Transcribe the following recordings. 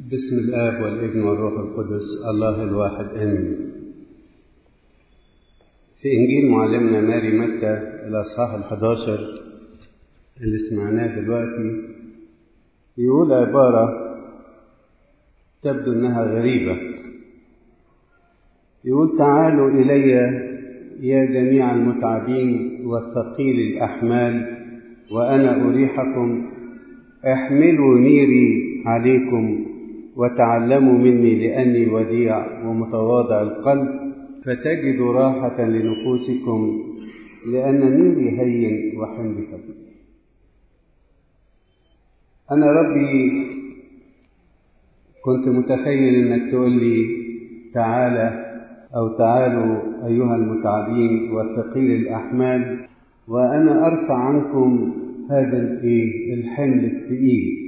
بسم الآب والابن والروح القدس الله الواحد آمين في إنجيل معلمنا ماري متى الأصحاح الحداشر اللي سمعناه دلوقتي يقول عبارة تبدو إنها غريبة يقول تعالوا إلي يا جميع المتعبين والثقيل الأحمال وأنا أريحكم احملوا نيري عليكم وتعلموا مني لأني وديع ومتواضع القلب فتجدوا راحة لنفوسكم لأن نيري هين وحملي خفيف أنا ربي كنت متخيل إنك تقول لي تعالى أو تعالوا أيها المتعبين والثقيل الأحمال وأنا أرفع عنكم هذا الإيه الحمل الثقيل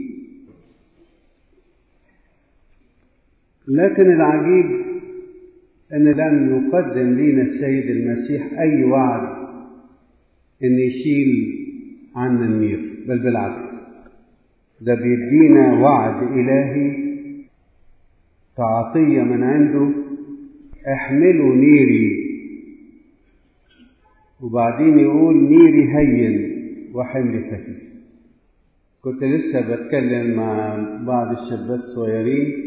لكن العجيب أن لم يقدم لنا السيد المسيح أي وعد أن يشيل عنا النير بل بالعكس ده بيدينا وعد إلهي كعطية من عنده احملوا نيري وبعدين يقول نيري هين وحملي خفيف كنت لسه بتكلم مع بعض الشباب الصغيرين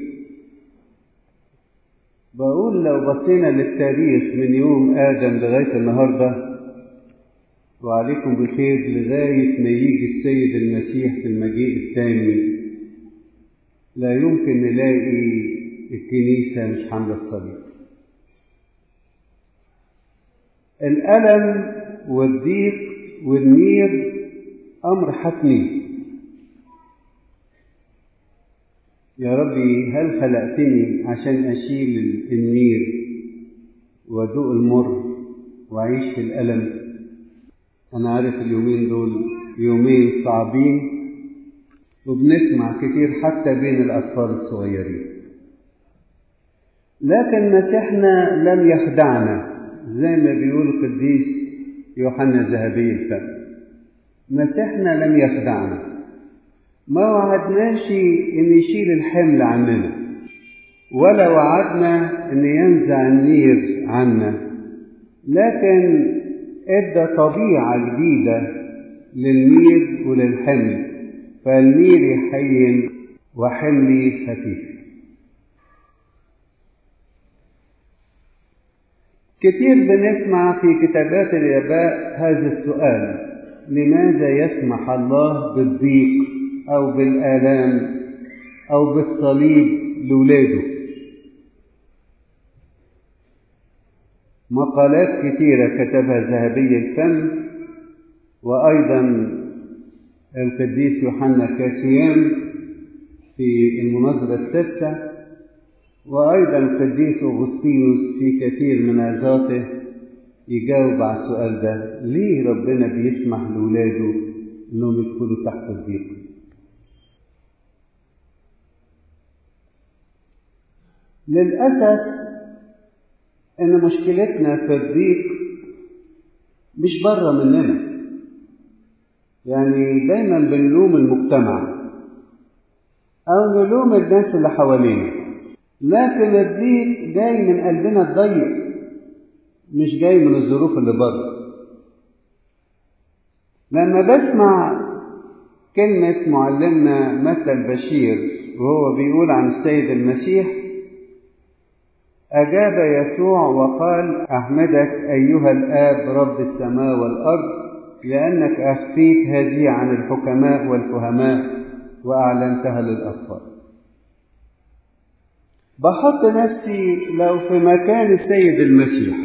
بقول لو بصينا للتاريخ من يوم آدم لغاية النهاردة وعليكم بخير لغاية ما يجي السيد المسيح في المجيء الثاني لا يمكن نلاقي الكنيسة مش حاملة الصليب الألم والضيق والنير أمر حتمي يا ربي هل خلقتني عشان أشيل النير وأدوق المر وأعيش في الألم أنا عارف اليومين دول يومين صعبين وبنسمع كتير حتى بين الأطفال الصغيرين لكن مسيحنا لم يخدعنا زي ما بيقول القديس يوحنا ذهبي الفم مسيحنا لم يخدعنا ما وعدناش ان يشيل الحمل عننا ولا وعدنا ان ينزع النير عنا لكن ادى طبيعه جديده للنير وللحمل فالنير حين وحملي خفيف كتير بنسمع في كتابات الآباء هذا السؤال لماذا يسمح الله بالضيق أو بالآلام أو بالصليب لولاده مقالات كثيرة كتبها ذهبي الفم وأيضا القديس يوحنا كاسيان في المناظرة السادسة وأيضا القديس أغسطينوس في كثير من عظاته يجاوب على السؤال ده ليه ربنا بيسمح لولاده انهم يدخلوا تحت الضيق للأسف إن مشكلتنا في الضيق مش بره مننا يعني دايما بنلوم المجتمع أو نلوم الناس اللي حوالينا لكن الضيق جاي من قلبنا الضيق مش جاي من الظروف اللي بره لما بسمع كلمة معلمنا متى البشير وهو بيقول عن السيد المسيح أجاب يسوع وقال أحمدك أيها الآب رب السماء والأرض لأنك أخفيت هذه عن الحكماء والفهماء وأعلنتها للأطفال بحط نفسي لو في مكان السيد المسيح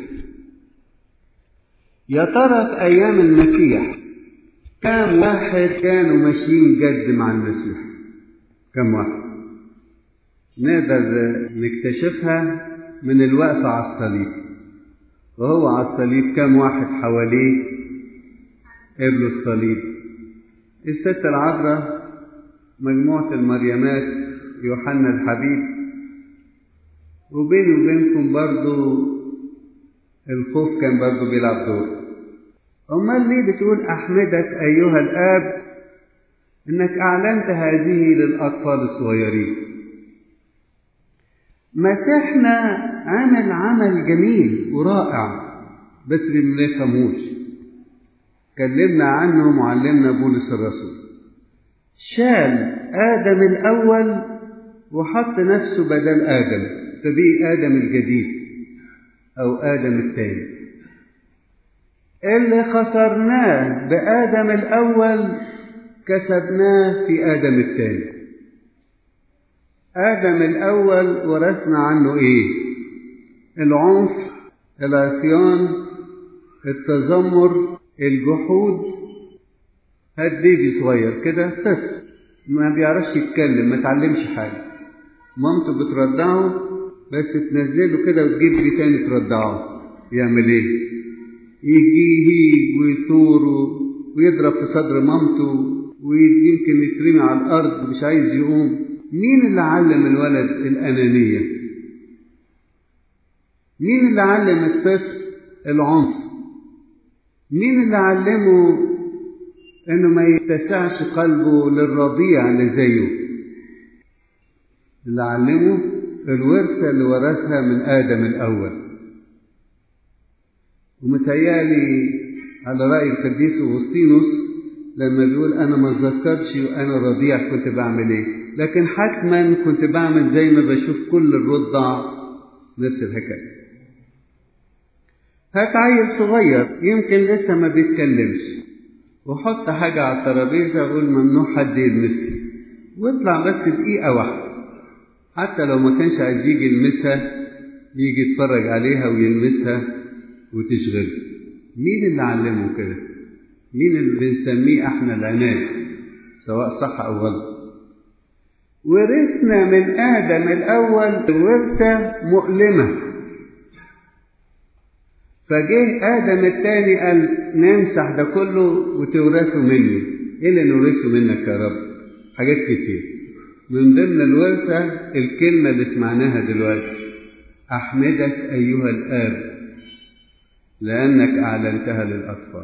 يا ترى في أيام المسيح كم واحد كانوا ماشيين جد مع المسيح كم واحد نقدر نكتشفها من الوقفة على الصليب وهو على الصليب كم واحد حواليه قبلوا الصليب الست العذراء مجموعة المريمات يوحنا الحبيب وبيني وبينكم برضو الخوف كان برضو بيلعب دور أمال ليه بتقول أحمدك أيها الآب إنك أعلنت هذه للأطفال الصغيرين مسيحنا عمل عمل جميل ورائع بس ما بنفهموش كلمنا عنه معلمنا بولس الرسول شال آدم الأول وحط نفسه بدل آدم فبقي آدم الجديد أو آدم الثاني اللي خسرناه بآدم الأول كسبناه في آدم الثاني آدم الأول ورثنا عنه إيه؟ العنف العصيان التذمر الجحود هات بيبي صغير كده طفل ما بيعرفش يتكلم ما تعلمش حاجة مامته بترضعه بس تنزله كده وتجيب لي تاني ترضعه يعمل ايه يجي يهيج ويثور ويضرب في صدر مامته ويمكن يترمي على الارض مش عايز يقوم مين اللي علم الولد الانانيه مين اللي علم الطفل العنف مين اللي علمه انه ما يتسعش قلبه للرضيع اللي زيه اللي علمه الورثة اللي ورثها من آدم الأول ومتهيألي على رأي القديس أغسطينوس لما بيقول أنا ما اتذكرش وأنا رضيع كنت بعمل إيه لكن حتما كنت بعمل زي ما بشوف كل الرضع نفس الحكاية هات عيل صغير يمكن لسه ما بيتكلمش وحط حاجة على الترابيزة وقول ممنوع حد يلمسها واطلع بس دقيقة واحدة حتى لو ما كانش عايز يجي يلمسها يجي يتفرج عليها ويلمسها وتشغله مين اللي علمه كده مين اللي بنسميه احنا العناد سواء صح او غلط ورثنا من ادم الاول ورثه مؤلمه فجه ادم الثاني قال نمسح ده كله وتورثه مني ايه اللي نورثه منك يا رب حاجات كتير من ضمن الورثة الكلمة اللي سمعناها دلوقتي أحمدك أيها الآب لأنك أعلنتها للأطفال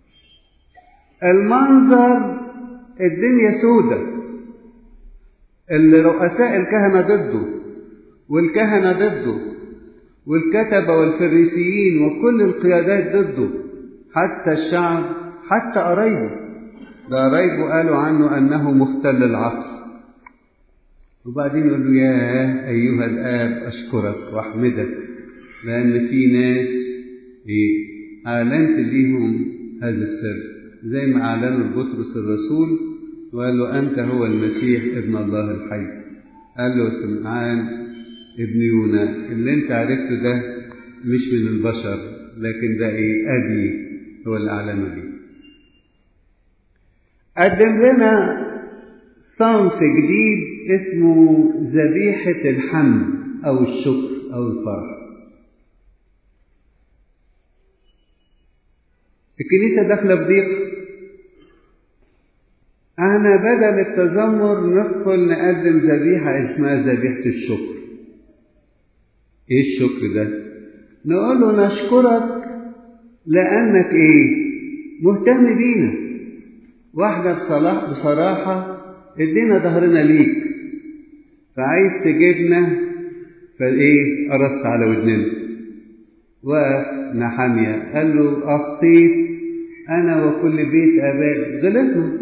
المنظر الدنيا سودة اللي رؤساء الكهنة ضده والكهنة ضده والكتبة والفريسيين وكل القيادات ضده حتى الشعب حتى قرايبه ده قرايبه قالوا عنه أنه مختل العقل وبعدين يقول له يا أيها الآب أشكرك وأحمدك لأن في ناس إيه أعلنت ليهم هذا السر زي ما أعلنوا بطرس الرسول وقال له أنت هو المسيح ابن الله الحي قال له سمعان ابن يونا اللي أنت عرفته ده مش من البشر لكن ده إيه أبي هو اللي أعلنه لي قدم لنا صنف جديد اسمه ذبيحة الحمد أو الشكر أو الفرح الكنيسة داخلة بضيق أنا بدل التذمر ندخل نقدم ذبيحة اسمها ذبيحة الشكر إيه الشكر ده؟ نقول له نشكرك لأنك إيه؟ مهتم بينا واحدة بصلاح بصراحة ادينا ظهرنا ليك فعايز تجيبنا فايه قرصت على ودننا وقف نحامية قال له أخطيت أنا وكل بيت آبائي غلطنا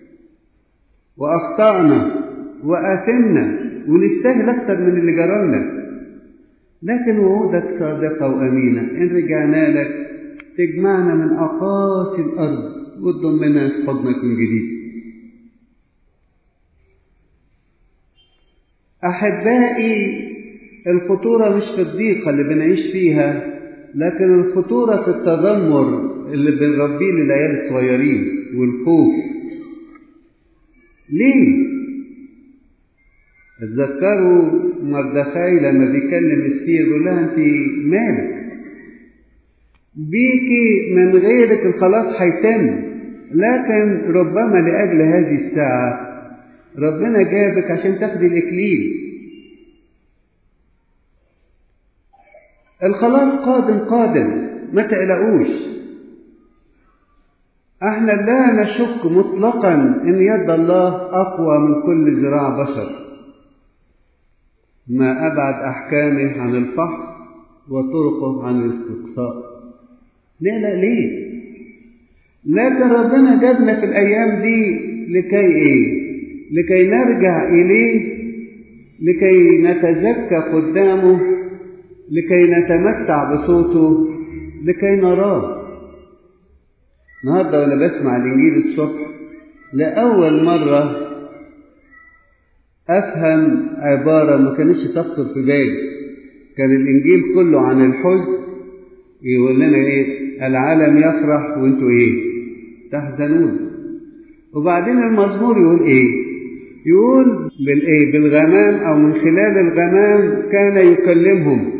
وأخطأنا وآثمنا ونستاهل أكتر من اللي جرالنا لكن وعودك صادقة وأمينة إن رجعنا لك تجمعنا من أقاصي الأرض وتضمنا في حضنك من جديد أحبائي الخطورة مش في الضيقة اللي بنعيش فيها لكن الخطورة في التذمر اللي بنربيه للعيال الصغيرين والخوف ليه؟ اتذكروا مردخاي لما بيكلم السير يقول لها انت مالك بيكي من غيرك الخلاص هيتم لكن ربما لأجل هذه الساعة ربنا جابك عشان تاخدي الإكليل الخلاص قادم قادم ما تقلقوش احنا لا نشك مطلقا ان يد الله اقوى من كل ذراع بشر ما أبعد أحكامه عن الفحص وطرقه عن الاستقصاء نقلق ليه لكن ربنا جابنا في الأيام دي لكي إيه لكي نرجع إليه لكي نتزكى قدامه لكي نتمتع بصوته لكي نراه النهارده وانا بسمع الانجيل الصبح لاول مره افهم عباره ما كانتش تخطر في بالي كان الانجيل كله عن الحزن يقول لنا ايه العالم يفرح وانتوا ايه تحزنون وبعدين المزمور يقول ايه يقول بالايه بالغمام او من خلال الغمام كان يكلمهم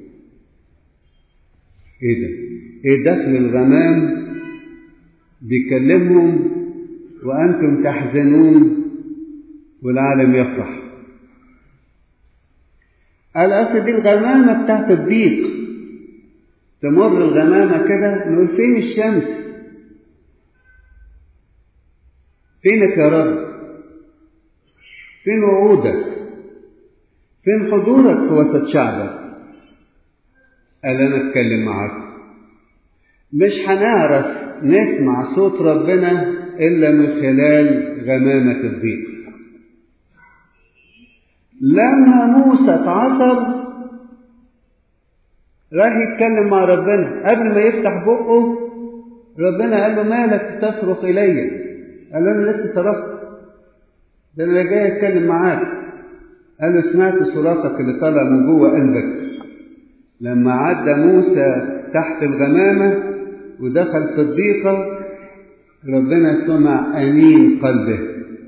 ايه ده ايه دخل الغمام بيكلمهم وانتم تحزنون والعالم يفرح قال اصل دي الغمامه بتاعت الضيق تمر الغمامه كده نقول فين الشمس فينك يا رب فين وعودك فين حضورك في وسط شعبك قال انا اتكلم معاك مش هنعرف نسمع صوت ربنا الا من خلال غمامه الضيق لما موسى اتعصر راح يتكلم مع ربنا قبل ما يفتح بقه ربنا قال له مالك تصرخ الي قال له انا لسه صرخت ده انا جاي اتكلم معاك قال له سمعت صراخك اللي طالع من جوه قلبك لما عدى موسى تحت الغمامه ودخل في الضيقه ربنا سمع انين قلبه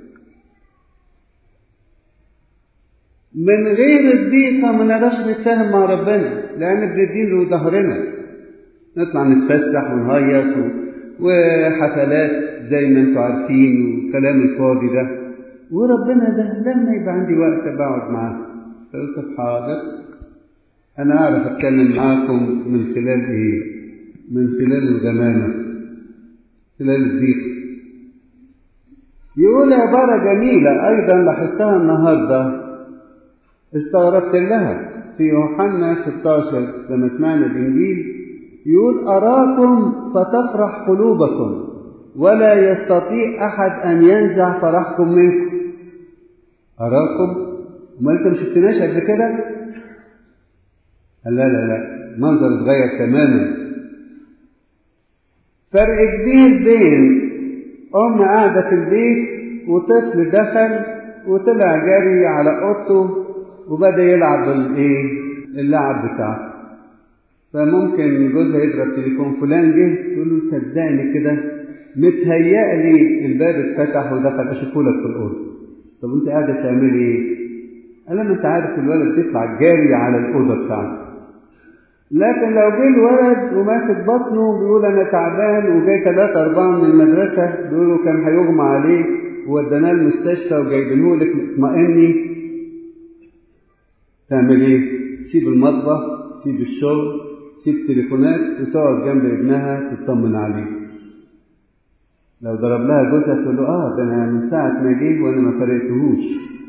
من غير الضيقه ما نقدرش نتفاهم مع ربنا لان بندين له ظهرنا نطلع نتفسح ونهيص وحفلات زي ما انتم عارفين والكلام الفاضي ده وربنا ده لما يبقى عندي وقت بقعد معاه قلت حاضر انا اعرف اتكلم معاكم من خلال ايه من خلال الغمامه خلال الضيق يقول عباره جميله ايضا لاحظتها النهارده استغربت لها في يوحنا 16 لما سمعنا الانجيل يقول اراكم فتفرح قلوبكم ولا يستطيع احد ان ينزع فرحكم منكم اراكم ما انت ما شفتناش قبل كده قال لا لا لا منظر اتغير تماما فرق كبير بين ام قاعده في البيت وطفل دخل وطلع جري على اوضته وبدا يلعب بالايه اللعب بتاعته فممكن جوزها يضرب تليفون فلان جه تقول له صدقني كده متهيألي الباب اتفتح ودخل اشوفه لك في الاوضه طب انت قاعده تعملي ايه؟ قال لما انت عارف الولد بيطلع جاري على الاوضه بتاعته لكن لو جه الولد وماسك بطنه بيقول انا تعبان وجاي ثلاثة أربعة من المدرسة بيقولوا كان هيغمى عليه ووديناه المستشفى وجايبينه لك اطمئني تعمل ايه؟ سيب المطبخ سيب الشغل سيب تليفونات وتقعد جنب ابنها تطمن عليه لو ضرب لها جوزها تقول له اه ده انا من ساعة ما جه وانا ما فرقتهوش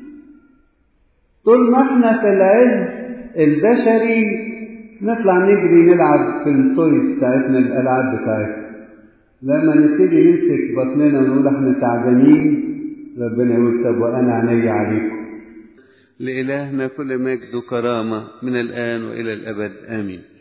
طول ما احنا في العز البشري نطلع نجري نلعب في التويز بتاعتنا الالعاب بتاعتنا لما نبتدي نمسك بطننا ونقول احنا تعبانين ربنا يقول طب وانا عيني عليكم لإلهنا كل مجد وكرامة من الآن وإلى الأبد آمين